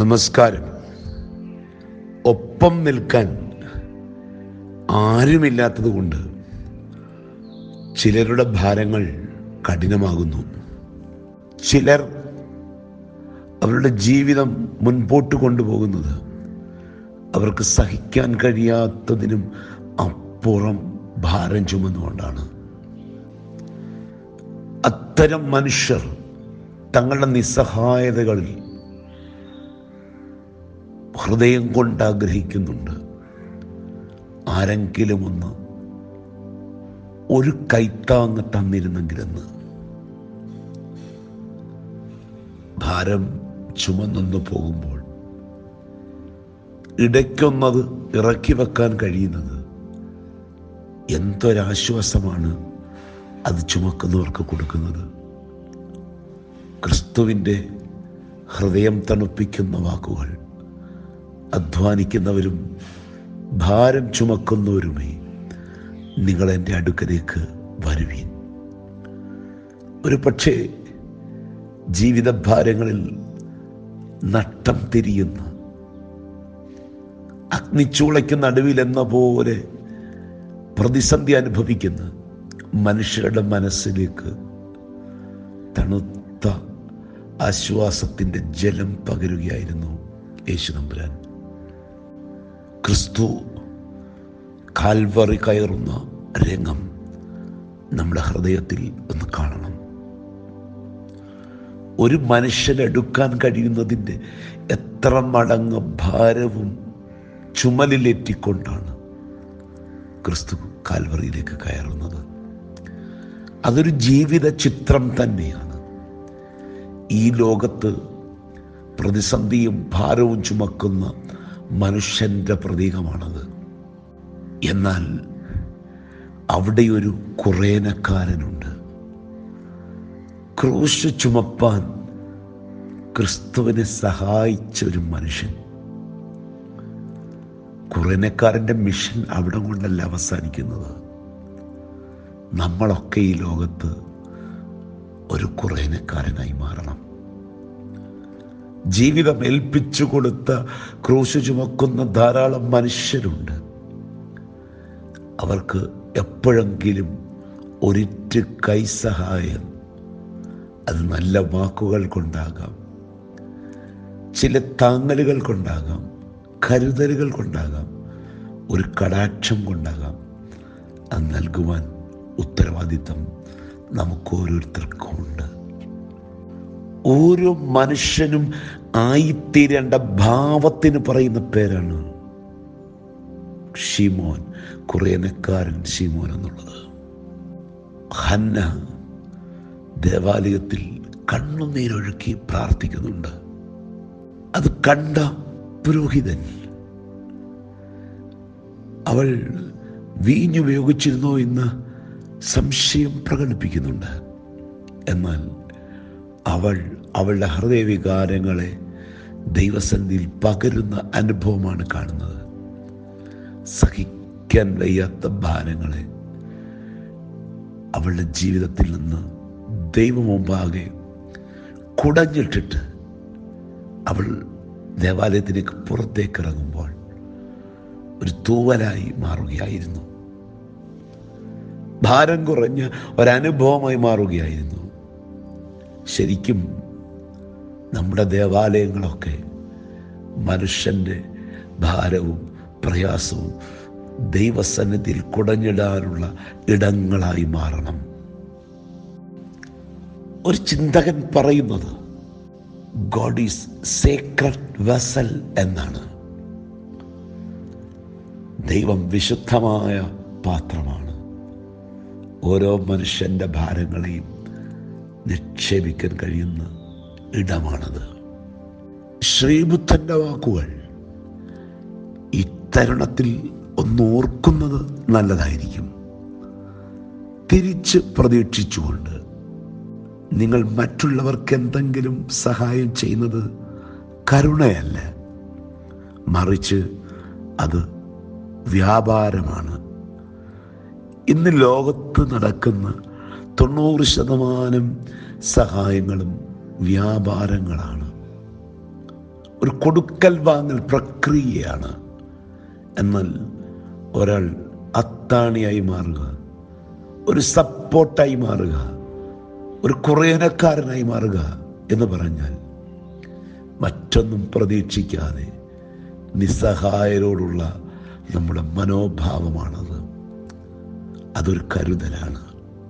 നമസ്കാരം ഒപ്പം നിൽക്കാൻ ആരുമില്ലാത്തത് കൊണ്ട് ചിലരുടെ ഭാരങ്ങൾ കഠിനമാകുന്നു ചിലർ അവരുടെ ജീവിതം മുൻപോട്ട് കൊണ്ടുപോകുന്നത് അവർക്ക് സഹിക്കാൻ കഴിയാത്തതിനും അപ്പുറം ഭാരം ചുമന്നുകൊണ്ടാണ് അത്തരം മനുഷ്യർ തങ്ങളുടെ നിസ്സഹായതകളിൽ ഹൃദയം കൊണ്ട് ആഗ്രഹിക്കുന്നുണ്ട് ആരെങ്കിലും ഒന്ന് ഒരു കൈത്താങ്ങ് തന്നിരുന്നെങ്കിലെന്ന് ഭാരം ചുമന്നൊന്ന് പോകുമ്പോൾ ഇടയ്ക്കൊന്നത് ഇറക്കി വെക്കാൻ കഴിയുന്നത് എന്തൊരാശ്വാസമാണ് അത് ചുമക്കുന്നവർക്ക് കൊടുക്കുന്നത് ക്രിസ്തുവിൻ്റെ ഹൃദയം തണുപ്പിക്കുന്ന വാക്കുകൾ അധ്വാനിക്കുന്നവരും ഭാരം ചുമക്കുന്നവരുമേ നിങ്ങൾ എൻ്റെ അടുക്കലേക്ക് വരുവീൻ ഒരു പക്ഷേ ജീവിതഭാരങ്ങളിൽ നട്ടം തിരിയുന്ന അഗ്നിച്ചൂളയ്ക്ക് നടുവിലെന്ന പോലെ പ്രതിസന്ധി അനുഭവിക്കുന്ന മനുഷ്യരുടെ മനസ്സിലേക്ക് തണുത്ത ആശ്വാസത്തിൻ്റെ ജലം പകരുകയായിരുന്നു യേശു നമ്പുരാൻ ക്രിസ്തു കാൽവറി കയറുന്ന രംഗം നമ്മുടെ ഹൃദയത്തിൽ ഒന്ന് കാണണം ഒരു മനുഷ്യനെടുക്കാൻ കഴിയുന്നതിൻ്റെ എത്ര മടങ്ങ് ഭാരവും ചുമലിലെറ്റിക്കൊണ്ടാണ് ക്രിസ്തു കാൽവറിയിലേക്ക് കയറുന്നത് അതൊരു ജീവിത ചിത്രം തന്നെയാണ് ഈ ലോകത്ത് പ്രതിസന്ധിയും ഭാരവും ചുമക്കുന്ന മനുഷ്യൻ്റെ പ്രതീകമാണത് എന്നാൽ അവിടെ ഒരു കുറേനക്കാരനുണ്ട് ക്രൂശ് ചുമപ്പാൻ ക്രിസ്തുവിനെ സഹായിച്ച ഒരു മനുഷ്യൻ കുറേനക്കാരൻ്റെ മിഷൻ അവിടെ കൊണ്ടല്ല അവസാനിക്കുന്നത് നമ്മളൊക്കെ ഈ ലോകത്ത് ഒരു കുറേനക്കാരനായി മാറണം ജീവിതം ഏൽപ്പിച്ചു കൊടുത്ത ക്രൂശ് ചുമക്കുന്ന ധാരാളം മനുഷ്യരുണ്ട് അവർക്ക് എപ്പോഴെങ്കിലും ഒരിറ്റ് കൈസഹായം അത് നല്ല വാക്കുകൾ കൊണ്ടാകാം ചില താങ്ങലുകൾ കൊണ്ടാകാം കരുതലുകൾ കൊണ്ടാകാം ഒരു കടാക്ഷം കൊണ്ടാകാം അത് നൽകുവാൻ ഉത്തരവാദിത്തം നമുക്ക് ഓരോരുത്തർക്കും ഉണ്ട് ഓരോ മനുഷ്യനും ആയിത്തീരേണ്ട ഭാവത്തിന് പറയുന്ന പേരാണ് ഷിമോൻ കുറേനക്കാരൻ ഷിമോൻ എന്നുള്ളത് ഹന്ന ദേവാലയത്തിൽ കണ്ണുനീരൊഴുക്കി പ്രാർത്ഥിക്കുന്നുണ്ട് അത് കണ്ട പുരോഹിതൻ അവൾ വീഞ്ഞുപയോഗിച്ചിരുന്നോ എന്ന് സംശയം പ്രകടിപ്പിക്കുന്നുണ്ട് എന്നാൽ അവൾ അവളുടെ ഹൃദയവികാരങ്ങളെ ദൈവസന്ധിയിൽ പകരുന്ന അനുഭവമാണ് കാണുന്നത് സഹിക്കാൻ വയ്യാത്ത ഭാരങ്ങളെ അവളുടെ ജീവിതത്തിൽ നിന്ന് ദൈവമുമ്പാകെ കുടഞ്ഞിട്ടിട്ട് അവൾ ദേവാലയത്തിലേക്ക് പുറത്തേക്ക് ഇറങ്ങുമ്പോൾ ഒരു തൂവലായി മാറുകയായിരുന്നു ഭാരം കുറഞ്ഞ ഒരനുഭവമായി മാറുകയായിരുന്നു ശരിക്കും നമ്മുടെ ദേവാലയങ്ങളൊക്കെ മനുഷ്യൻ്റെ ഭാരവും പ്രയാസവും ദൈവസന്നിധിയിൽ കുടഞ്ഞിടാനുള്ള ഇടങ്ങളായി മാറണം ഒരു ചിന്തകൻ പറയുന്നത് ഗോഡ് ഈസ് സേക്രഡ് വെസൽ എന്നാണ് ദൈവം വിശുദ്ധമായ പാത്രമാണ് ഓരോ മനുഷ്യൻ്റെ ഭാരങ്ങളെയും നിക്ഷേപിക്കാൻ കഴിയുന്ന ഇടമാണത് ശ്രീബുദ്ധൻ്റെ വാക്കുകൾ ഈ തരുണത്തിൽ ഒന്ന് ഓർക്കുന്നത് നല്ലതായിരിക്കും തിരിച്ച് പ്രതീക്ഷിച്ചുകൊണ്ട് നിങ്ങൾ മറ്റുള്ളവർക്ക് എന്തെങ്കിലും സഹായം ചെയ്യുന്നത് കരുണയല്ല മറിച്ച് അത് വ്യാപാരമാണ് ഇന്ന് ലോകത്ത് നടക്കുന്ന തൊണ്ണൂറ് ശതമാനം സഹായങ്ങളും വ്യാപാരങ്ങളാണ് ഒരു കൊടുക്കൽ വാങ്ങൽ പ്രക്രിയയാണ് എന്നാൽ ഒരാൾ അത്താണിയായി മാറുക ഒരു സപ്പോർട്ടായി മാറുക ഒരു കുറേനക്കാരനായി മാറുക എന്ന് പറഞ്ഞാൽ മറ്റൊന്നും പ്രതീക്ഷിക്കാതെ നിസ്സഹായരോടുള്ള നമ്മുടെ മനോഭാവമാണത് അതൊരു കരുതലാണ്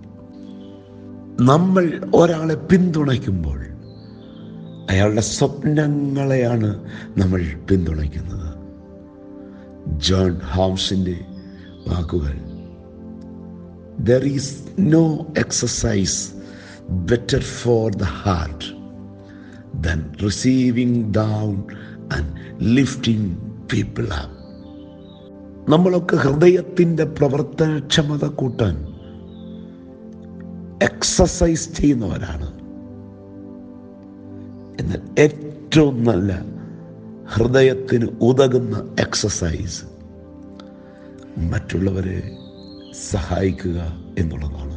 നമ്മൾ ഒരാളെ പിന്തുണയ്ക്കുമ്പോൾ അയാളുടെ സ്വപ്നങ്ങളെയാണ് നമ്മൾ പിന്തുണയ്ക്കുന്നത് ജോൺ ഹാംസിൻ്റെ വാക്കുകൾ there is no exercise better for the heart than receiving down and lifting people up നമ്മളൊക്കെ ഹൃദയത്തിൻ്റെ പ്രവർത്തനക്ഷമത കൂട്ടാൻ എക്സസൈസ് ചെയ്യുന്നവരാണ് എന്നാൽ ഏറ്റവും നല്ല ഹൃദയത്തിന് ഉതകുന്ന എക്സസൈസ് മറ്റുള്ളവരെ സഹായിക്കുക എന്നുള്ളതാണ്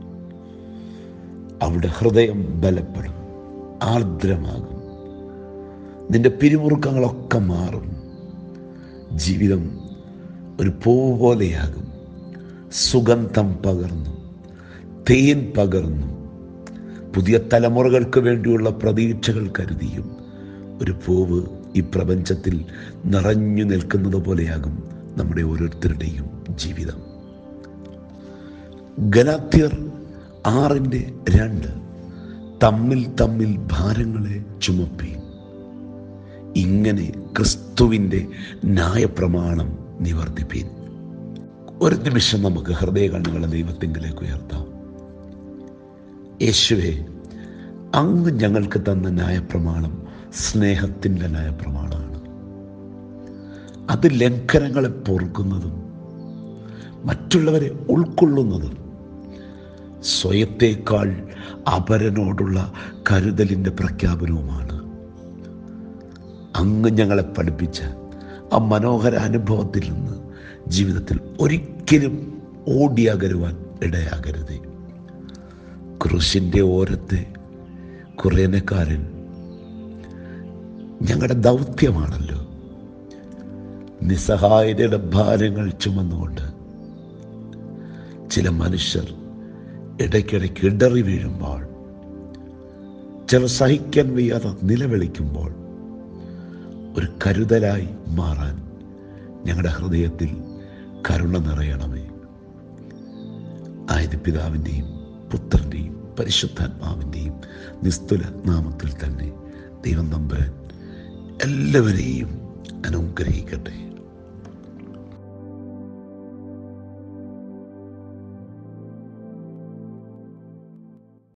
അവിടെ ഹൃദയം ബലപ്പെടും ആർദ്രമാകും നിന്റെ പിരിമുറുക്കങ്ങളൊക്കെ മാറും ജീവിതം ഒരു പൂവ് പോലെയാകും സുഗന്ധം പകർന്നു തേൻ പകർന്നു പുതിയ തലമുറകൾക്ക് വേണ്ടിയുള്ള പ്രതീക്ഷകൾ കരുതിയും ഒരു പൂവ് ഈ പ്രപഞ്ചത്തിൽ നിറഞ്ഞു നിൽക്കുന്നത് പോലെയാകും നമ്മുടെ ഓരോരുത്തരുടെയും ജീവിതം ഗലാത്യർ ആറിൻ്റെ രണ്ട് തമ്മിൽ തമ്മിൽ ഭാരങ്ങളെ ചുമപ്പി ഇങ്ങനെ ക്രിസ്തുവിൻ്റെ ന്യായപ്രമാണം നിവർത്തിപ്പീൻ ഒരു നിമിഷം നമുക്ക് ഹൃദയ കണ്ണുകളെ ദൈവത്തിങ്കിലേക്ക് ഉയർത്താം യേശുവെ അങ്ങ് ഞങ്ങൾക്ക് തന്ന ന്യായപ്രമാണം സ്നേഹത്തിൻ്റെ ന്യായപ്രമാണമാണ് അത് ലംഘനങ്ങളെ പൊറുക്കുന്നതും മറ്റുള്ളവരെ ഉൾക്കൊള്ളുന്നതും സ്വയത്തേക്കാൾ അപരനോടുള്ള കരുതലിൻ്റെ പ്രഖ്യാപനവുമാണ് അങ്ങ് ഞങ്ങളെ പഠിപ്പിച്ച ആ മനോഹര അനുഭവത്തിൽ നിന്ന് ജീവിതത്തിൽ ഒരിക്കലും ഓടിയകരുവാൻ ഇടയാകരുതേ ക്രൂശിൻ്റെ ഓരത്തെ കുറേനക്കാരൻ ഞങ്ങളുടെ ദൗത്യമാണല്ലോ നിസ്സഹായതയുടെ ഭാരങ്ങൾ ചുമന്നുകൊണ്ട് ചില മനുഷ്യർ ഇടയ്ക്കിടയ്ക്ക് ഇടറി വീഴുമ്പോൾ ചിലർ സഹിക്കാൻ വയ്യാതെ നിലവിളിക്കുമ്പോൾ ഒരു കരുതലായി മാറാൻ ഞങ്ങളുടെ ഹൃദയത്തിൽ കരുണ നിറയണമേ ആയത് പിതാവിൻ്റെയും പുത്രൻ്റെയും പരിശുദ്ധാത്മാവിൻ്റെയും നിസ്തുല നാമത്തിൽ തന്നെ ദൈവം നമ്പുരാൻ എല്ലാവരെയും അനുഗ്രഹിക്കട്ടെ